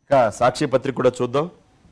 ఇక సాక్షి పత్రిక కూడా చూద్దాం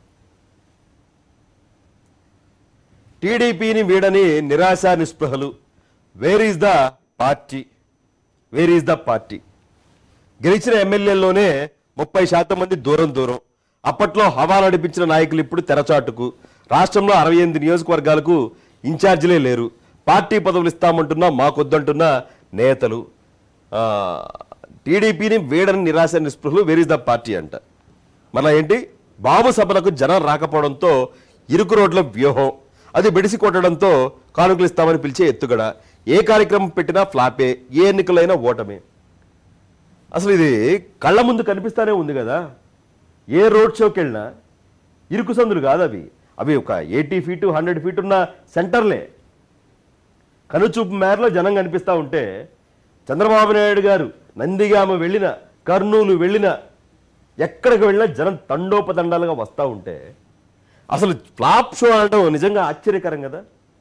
టీడీపీని వీడని నిరాశ నిస్పృహలు where is the party where is the party గెలిచిన ఎమ్మెల్యేల్లోనే ముప్పై శాతం మంది దూరం దూరం అప్పట్లో హవా నడిపించిన నాయకులు ఇప్పుడు తెరచాటుకు రాష్ట్రంలో అరవై ఎనిమిది నియోజకవర్గాలకు ఇన్ఛార్జీలే లేరు పార్టీ పదవులు ఇస్తామంటున్నా మాకొద్దంటున్న నేతలు ఆ, టీడీపీని వీడని నిరాశ నిస్పృహలు వేర్ ఈజ్ ద పార్టీ అంట మళ్ళా ఏంటి బాబు సభలకు జనం రాకపోవడంతో ఇరుకు రోడ్ల వ్యూహం అది బెడిసి కొట్టడంతో కానుకలు ఇస్తామని పిలిచే ఎత్తుగడ ఏ కార్యక్రమం పెట్టినా ఫ్లాపే ఏ ఎన్నికలైనా ఓటమే అసలు ఇది కళ్ళ ముందు కనిపిస్తానే ఉంది కదా ఏ రోడ్ షోకి వెళ్ళినా ఇరుకు సందులు కాదు అవి అవి ఒక ఎయిటీ ఫీటు హండ్రెడ్ ఫీట్ ఉన్న సెంటర్లే కనుచూపు మేరలో జనం కనిపిస్తూ ఉంటే చంద్రబాబు నాయుడు గారు నందిగామ వెళ్ళిన కర్నూలు వెళ్ళిన ఎక్కడికి వెళ్ళినా జనం తండోపతండాలుగా వస్తూ ఉంటే అసలు ఫ్లాప్ షో అనడం నిజంగా ఆశ్చర్యకరం కదా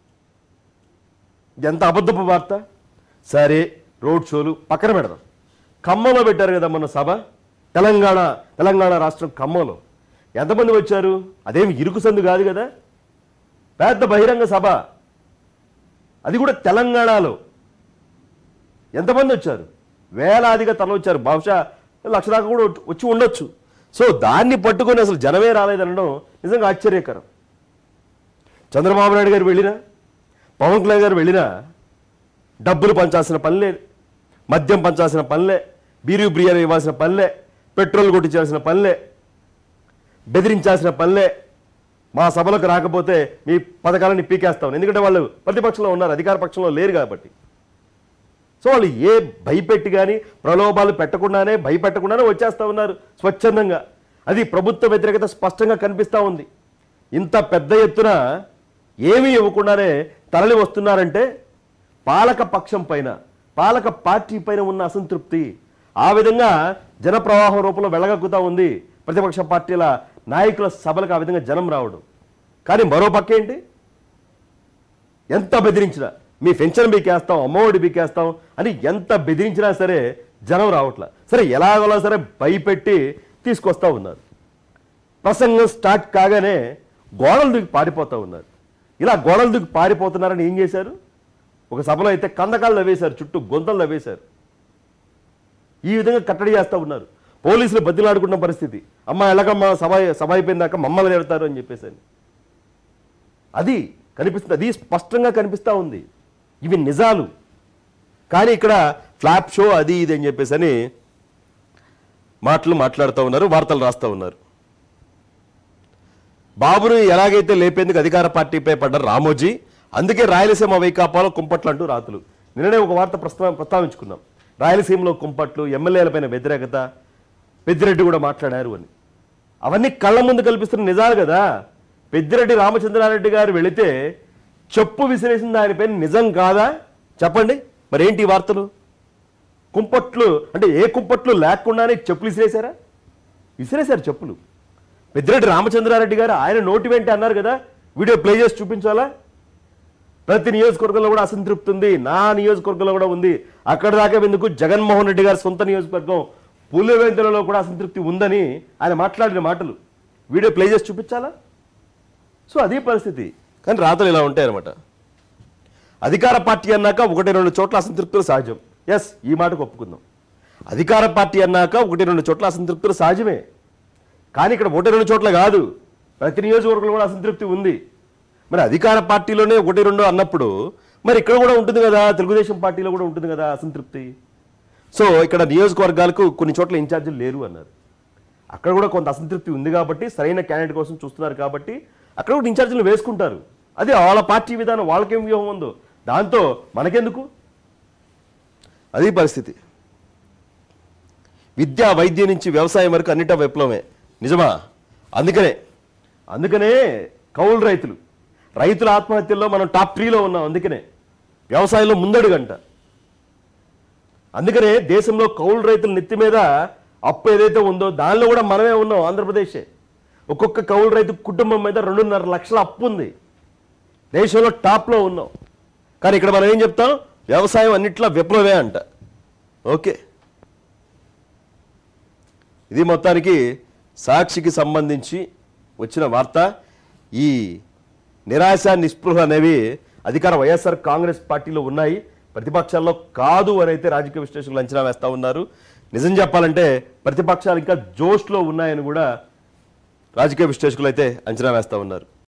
ఎంత అబద్ధపు వార్త సరే రోడ్ షోలు పక్కన పెడదాం ఖమ్మంలో పెట్టారు కదా మొన్న సభ తెలంగాణ తెలంగాణ రాష్ట్రం ఖమ్మంలో ఎంతమంది వచ్చారు అదేమి ఇరుకు సందు కాదు కదా పెద్ద బహిరంగ సభ అది కూడా తెలంగాణలో ఎంతమంది వచ్చారు వేలాదిగా తల వచ్చారు బహుశా లక్ష దాకా కూడా వచ్చి ఉండొచ్చు సో దాన్ని పట్టుకొని అసలు జనమే రాలేదనడం నిజంగా ఆశ్చర్యకరం చంద్రబాబు నాయుడు గారు వెళ్ళినా పవన్ కళ్యాణ్ గారు వెళ్ళినా డబ్బులు పంచాల్సిన పనిలే మద్యం పంచాల్సిన పనిలే బీరు బిర్యానీ ఇవ్వాల్సిన పనిలే పెట్రోల్ కొట్టించాల్సిన పనిలే బెదిరించాల్సిన పనిలే మా సభలకు రాకపోతే మీ పథకాలని పీకేస్తాం ఎందుకంటే వాళ్ళు ప్రతిపక్షంలో ఉన్నారు అధికార పక్షంలో లేరు కాబట్టి సో వాళ్ళు ఏ భయపెట్టి కానీ ప్రలోభాలు పెట్టకుండానే భయపెట్టకుండానే వచ్చేస్తా ఉన్నారు స్వచ్ఛందంగా అది ప్రభుత్వ వ్యతిరేకత స్పష్టంగా కనిపిస్తూ ఉంది ఇంత పెద్ద ఎత్తున ఏమీ ఇవ్వకుండానే తరలి వస్తున్నారంటే పాలక పక్షం పైన పాలక పార్టీ పైన ఉన్న అసంతృప్తి ఆ విధంగా జనప్రవాహం రూపంలో వెళ్ళగక్కుతా ఉంది ప్రతిపక్ష పార్టీల నాయకుల సభలకు ఆ విధంగా జనం రావడం కానీ మరో పక్క ఏంటి ఎంత బెదిరించినా మీ పెన్షన్ బీకేస్తాం అమ్మఒడి బీకేస్తాం అని ఎంత బెదిరించినా సరే జనం రావట్లా సరే ఎలాగోలా సరే భయపెట్టి తీసుకొస్తా ఉన్నారు ప్రసంగం స్టార్ట్ కాగానే గోడలు దూకి పారిపోతూ ఉన్నారు ఇలా గోడలు దూకి పారిపోతున్నారని ఏం చేశారు ఒక సభలో అయితే కందకాలు నవ్వేశారు చుట్టూ గొంతలు నవ్వేశారు ఈ విధంగా కట్టడి చేస్తూ ఉన్నారు పోలీసులు బతిలాడుకున్న పరిస్థితి అమ్మ ఎలాగమ్మా సభ సభ అయిపోయిందాక మమ్మల్ని తిడతారు అని చెప్పేసి అని. అది కనిపిస్తుంది అది స్పష్టంగా కనిపిస్తూ ఉంది ఇవి నిజాలు కానీ ఇక్కడ ఫ్లాప్ షో అది ఇది అని చెప్పేసి అని మాటలు మాట్లాడుతూ ఉన్నారు వార్తలు రాస్తూ ఉన్నారు బాబును ఎలాగైతే లేపేందుకు అధికార పార్టీపై పడ్డ రామోజీ అందుకే రాయలసీమ వైకాపాలో కుంపట్లు అంటూ రాతులు నిన్ననే ఒక వార్త ప్రస్తావ ప్రస్తావించుకున్నాం రాయలసీమలో కుంపట్లు ఎమ్మెల్యేలపైన వ్యతిరేకత పెద్దిరెడ్డి కూడా మాట్లాడారు అని అవన్నీ కళ్ళ ముందు కల్పిస్తున్న నిజాలు కదా పెద్దిరెడ్డి రామచంద్రారెడ్డి గారు వెళితే చెప్పు విసిరేసింది ఆయన పైన నిజం కాదా చెప్పండి మరి ఏంటి ఈ వార్తలు కుంపట్లు అంటే ఏ కుంపట్లు లేకుండానే చెప్పులు విసిరేశారా విసిరేశారు చెప్పులు పెద్దిరెడ్డి రామచంద్రారెడ్డి గారు ఆయన నోటి వెంట అన్నారు కదా వీడియో ప్లే చేసి చూపించాలా ప్రతి నియోజకవర్గంలో కూడా అసంతృప్తి ఉంది నా నియోజకవర్గంలో కూడా ఉంది అక్కడ దాకా ఎందుకు జగన్మోహన్ రెడ్డి గారి సొంత నియోజకవర్గం పులివెందులలో కూడా అసంతృప్తి ఉందని ఆయన మాట్లాడిన మాటలు వీడియో ప్లే చేసి చూపించాలా సో అదే పరిస్థితి కానీ రాతలు ఇలా ఉంటాయి అనమాట అధికార పార్టీ అన్నాక ఒకటి రెండు చోట్ల అసంతృప్తులు సహజం ఎస్ ఈ మాటకు ఒప్పుకుందాం అధికార పార్టీ అన్నాక ఒకటి రెండు చోట్ల అసంతృప్తులు సహజమే కానీ ఇక్కడ ఒకటి రెండు చోట్ల కాదు ప్రతి నియోజకవర్గంలో కూడా అసంతృప్తి ఉంది మరి అధికార పార్టీలోనే ఒకటి రెండు అన్నప్పుడు మరి ఇక్కడ కూడా ఉంటుంది కదా తెలుగుదేశం పార్టీలో కూడా ఉంటుంది కదా అసంతృప్తి సో ఇక్కడ నియోజకవర్గాలకు కొన్ని చోట్ల ఇన్ఛార్జీలు లేరు అన్నారు అక్కడ కూడా కొంత అసంతృప్తి ఉంది కాబట్టి సరైన క్యాండిడేట్ కోసం చూస్తున్నారు కాబట్టి అక్కడ కూడా ఇన్ఛార్జీలు వేసుకుంటారు అదే వాళ్ళ పార్టీ విధానం వాళ్ళకేం వ్యూహం ఉందో దాంతో మనకెందుకు అది పరిస్థితి విద్య వైద్యం నుంచి వ్యవసాయం వరకు అన్నిటా విప్లవమే నిజమా అందుకనే అందుకనే కౌలు రైతులు రైతుల ఆత్మహత్యల్లో మనం టాప్ త్రీలో ఉన్నాం అందుకనే వ్యవసాయంలో ముందడుగంట అందుకనే దేశంలో కౌలు రైతుల నెత్తి మీద అప్పు ఏదైతే ఉందో దానిలో కూడా మనమే ఉన్నాం ఆంధ్రప్రదేశే ఒక్కొక్క కౌలు రైతు కుటుంబం మీద రెండున్నర లక్షల అప్పు ఉంది దేశంలో టాప్లో ఉన్నాం కానీ ఇక్కడ మనం ఏం చెప్తాం వ్యవసాయం అన్నిట్లో విప్లవే అంట ఓకే ఇది మొత్తానికి సాక్షికి సంబంధించి వచ్చిన వార్త ఈ నిరాశ నిస్పృహ అనేవి అధికార వైఎస్ఆర్ కాంగ్రెస్ పార్టీలో ఉన్నాయి ప్రతిపక్షాల్లో కాదు అని అయితే రాజకీయ విశ్లేషకులు అంచనా వేస్తా ఉన్నారు నిజం చెప్పాలంటే ప్రతిపక్షాలు ఇంకా జోష్లో ఉన్నాయని కూడా రాజకీయ విశ్లేషకులు అయితే అంచనా వేస్తా ఉన్నారు